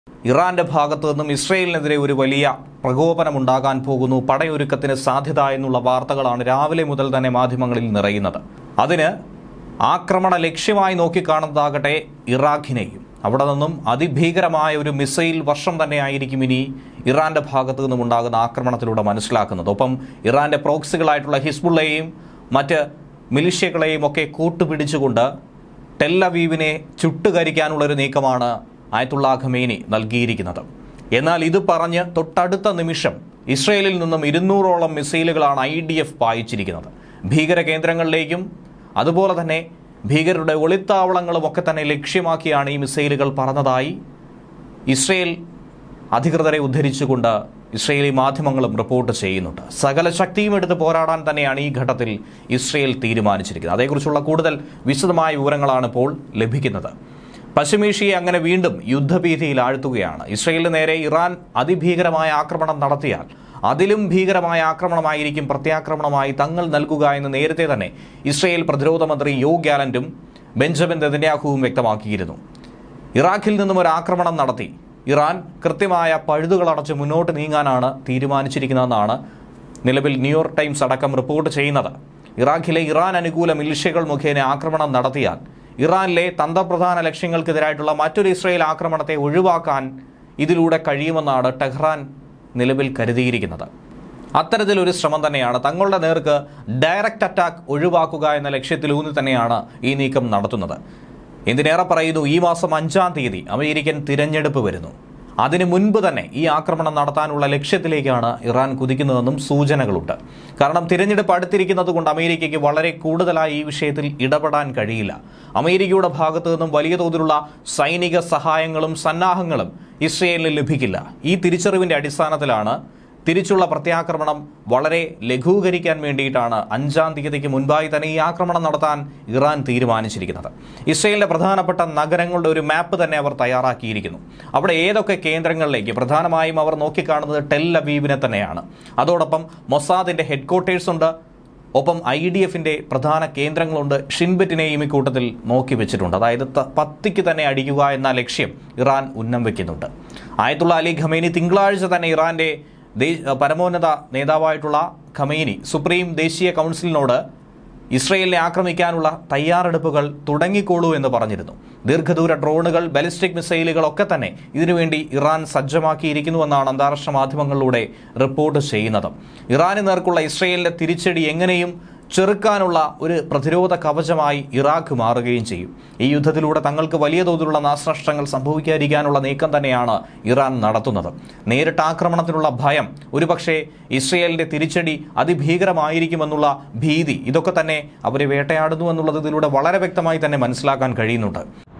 ഇറാന്റെ ഭാഗത്തു നിന്നും ഇസ്രയേലിനെതിരെ ഒരു വലിയ പ്രകോപനം ഉണ്ടാകാൻ പോകുന്നു പടയൊരുക്കത്തിന് സാധ്യത എന്നുള്ള വാർത്തകളാണ് രാവിലെ മുതൽ തന്നെ മാധ്യമങ്ങളിൽ നിറയുന്നത് അതിന് ആക്രമണ ലക്ഷ്യമായി നോക്കിക്കാണുന്നതാകട്ടെ ഇറാഖിനെയും അവിടെ നിന്നും അതിഭീകരമായ ഒരു മിസൈൽ വർഷം തന്നെയായിരിക്കും ഇനി ഇറാന്റെ ഭാഗത്തു നിന്നും ഉണ്ടാകുന്ന ആക്രമണത്തിലൂടെ മനസ്സിലാക്കുന്നത് ഒപ്പം ഇറാന്റെ പ്രോക്സികളായിട്ടുള്ള ഹിസ്ബുള്ളയെയും മറ്റ് മിലിഷ്യകളെയും ഒക്കെ കൂട്ടുപിടിച്ചുകൊണ്ട് ടെല്ലവീവിനെ ചുട്ടുകരിക്കാനുള്ള ഒരു നീക്കമാണ് ആയത്തുള്ള ഖമേനി നൽകിയിരിക്കുന്നത് എന്നാൽ ഇത് പറഞ്ഞ് തൊട്ടടുത്ത നിമിഷം ഇസ്രയേലിൽ നിന്നും ഇരുന്നൂറോളം മിസൈലുകളാണ് ഐ ഡി എഫ് പായിച്ചിരിക്കുന്നത് ഭീകര കേന്ദ്രങ്ങളിലേക്കും അതുപോലെ തന്നെ ഭീകരരുടെ ഒളിത്താവളങ്ങളും ഒക്കെ തന്നെ ലക്ഷ്യമാക്കിയാണ് ഈ മിസൈലുകൾ പറന്നതായി ഇസ്രയേൽ അധികൃതരെ ഉദ്ധരിച്ചുകൊണ്ട് ഇസ്രയേലി മാധ്യമങ്ങളും റിപ്പോർട്ട് ചെയ്യുന്നുണ്ട് സകല ശക്തിയും എടുത്ത് പോരാടാൻ തന്നെയാണ് ഈ ഘട്ടത്തിൽ ഇസ്രയേൽ തീരുമാനിച്ചിരിക്കുന്നത് അതേക്കുറിച്ചുള്ള കൂടുതൽ വിശദമായ വിവരങ്ങളാണ് ഇപ്പോൾ ലഭിക്കുന്നത് പശ്ചിമേഷ്യയെ അങ്ങനെ വീണ്ടും യുദ്ധഭീതിയിൽ ആഴ്ത്തുകയാണ് ഇസ്രയേലിന് നേരെ ഇറാൻ അതിഭീകരമായ ആക്രമണം നടത്തിയാൽ അതിലും ഭീകരമായ ആക്രമണമായിരിക്കും പ്രത്യാക്രമണമായി തങ്ങൾ നൽകുക എന്ന് നേരത്തെ തന്നെ ഇസ്രയേൽ പ്രതിരോധ മന്ത്രി യോ ഗ്യാലന്റും ബെഞ്ചമിൻ നെതന്യാഹുവും വ്യക്തമാക്കിയിരുന്നു ഇറാഖിൽ നിന്നും ഒരു ആക്രമണം നടത്തി ഇറാൻ കൃത്യമായ പഴുതുകളടച്ച് മുന്നോട്ട് നീങ്ങാനാണ് തീരുമാനിച്ചിരിക്കുന്നതെന്നാണ് നിലവിൽ ന്യൂയോർക്ക് ടൈംസ് അടക്കം റിപ്പോർട്ട് ചെയ്യുന്നത് ഇറാഖിലെ ഇറാൻ അനുകൂല മിലിഷ്യകൾ മുഖേന ആക്രമണം നടത്തിയാൽ ഇറാനിലെ തന്ത്രപ്രധാന ലക്ഷ്യങ്ങൾക്കെതിരായിട്ടുള്ള മറ്റൊരു ഇസ്രയേൽ ആക്രമണത്തെ ഒഴിവാക്കാൻ ഇതിലൂടെ കഴിയുമെന്നാണ് ടെഹ്റാൻ നിലവിൽ കരുതിയിരിക്കുന്നത് അത്തരത്തിലൊരു ശ്രമം തന്നെയാണ് തങ്ങളുടെ നേർക്ക് ഡയറക്റ്റ് അറ്റാക്ക് ഒഴിവാക്കുക എന്ന ലക്ഷ്യത്തിലൂന്നി തന്നെയാണ് ഈ നീക്കം നടത്തുന്നത് എന്തിനേറെ പറയുന്നു ഈ മാസം അഞ്ചാം തീയതി അമേരിക്കൻ തിരഞ്ഞെടുപ്പ് വരുന്നു അതിനു മുൻപ് തന്നെ ഈ ആക്രമണം നടത്താനുള്ള ലക്ഷ്യത്തിലേക്കാണ് ഇറാൻ കുതിക്കുന്നതെന്നും സൂചനകളുണ്ട് കാരണം തിരഞ്ഞെടുപ്പ് അടുത്തിരിക്കുന്നത് കൊണ്ട് അമേരിക്കയ്ക്ക് വളരെ കൂടുതലായി ഈ വിഷയത്തിൽ ഇടപെടാൻ കഴിയില്ല അമേരിക്കയുടെ ഭാഗത്തു നിന്നും വലിയ തോതിലുള്ള സൈനിക സഹായങ്ങളും സന്നാഹങ്ങളും ഇസ്രയേലിന് ലഭിക്കില്ല ഈ തിരിച്ചറിവിന്റെ അടിസ്ഥാനത്തിലാണ് തിരിച്ചുള്ള പ്രത്യാക്രമണം വളരെ ലഘൂകരിക്കാൻ വേണ്ടിയിട്ടാണ് അഞ്ചാം തീയതിക്ക് മുൻപായി തന്നെ ഈ ആക്രമണം നടത്താൻ ഇറാൻ തീരുമാനിച്ചിരിക്കുന്നത് ഇസ്രയേലിന്റെ പ്രധാനപ്പെട്ട നഗരങ്ങളുടെ ഒരു മാപ്പ് തന്നെ അവർ തയ്യാറാക്കിയിരിക്കുന്നു അവിടെ ഏതൊക്കെ കേന്ദ്രങ്ങളിലേക്ക് പ്രധാനമായും അവർ നോക്കിക്കാണുന്നത് ടെൽ അവീവിനെ തന്നെയാണ് അതോടൊപ്പം മൊസാദിന്റെ ഹെഡ്ക്വാർട്ടേഴ്സ് ഉണ്ട് ഒപ്പം ഐ ഡി എഫിന്റെ പ്രധാന കേന്ദ്രങ്ങളുണ്ട് ഷിൻബെറ്റിനെയും ഇക്കൂട്ടത്തിൽ നോക്കി വെച്ചിട്ടുണ്ട് അതായത് ത- പത്തിക്ക് തന്നെ അടിക്കുക എന്ന ലക്ഷ്യം ഇറാൻ ഉന്നം വെക്കുന്നുണ്ട് ആയത്തുള്ള അലി ഖമേനി തിങ്കളാഴ്ച തന്നെ ഇറാന്റെ ദേ- പരമോന്നത നേതാവായിട്ടുള്ള ഖമേനി സുപ്രീം ദേശീയ കൗൺസിലിനോട് ഇസ്രയേലിനെ ആക്രമിക്കാനുള്ള തയ്യാറെടുപ്പുകൾ തുടങ്ങിക്കോളൂ എന്ന് പറഞ്ഞിരുന്നു ദീർഘദൂര ഡ്രോണുകൾ ബാലിസ്റ്റിക് മിസൈലുകൾ ഒക്കെ തന്നെ ഇതിനുവേണ്ടി ഇറാൻ സജ്ജമാക്കിയിരിക്കുന്നുവെന്നാണ് അന്താരാഷ്ട്ര മാധ്യമങ്ങളിലൂടെ റിപ്പോർട്ട് ചെയ്യുന്നത് ഇറാന് നേർക്കുള്ള ഇസ്രയേലിന്റെ തിരിച്ചടി എങ്ങനെയും ചെറുക്കാനുള്ള ഒരു പ്രതിരോധ കവചമായി ഇറാഖ് മാറുകയും ചെയ്യും ഈ യുദ്ധത്തിലൂടെ തങ്ങൾക്ക് വലിയ തോതിലുള്ള നാശനഷ്ടങ്ങൾ സംഭവിക്കാതിരിക്കാനുള്ള നീക്കം തന്നെയാണ് ഇറാൻ നടത്തുന്നത് നേരിട്ട് ആക്രമണത്തിനുള്ള ഭയം ഒരുപക്ഷെ ഇസ്രയേലിന്റെ തിരിച്ചടി അതിഭീകരമായിരിക്കുമെന്നുള്ള ഭീതി ഇതൊക്കെ തന്നെ അവരെ വേട്ടയാടുന്നു എന്നുള്ളത് ഇതിലൂടെ വളരെ വ്യക്തമായി തന്നെ മനസ്സിലാക്കാൻ കഴിയുന്നുണ്ട്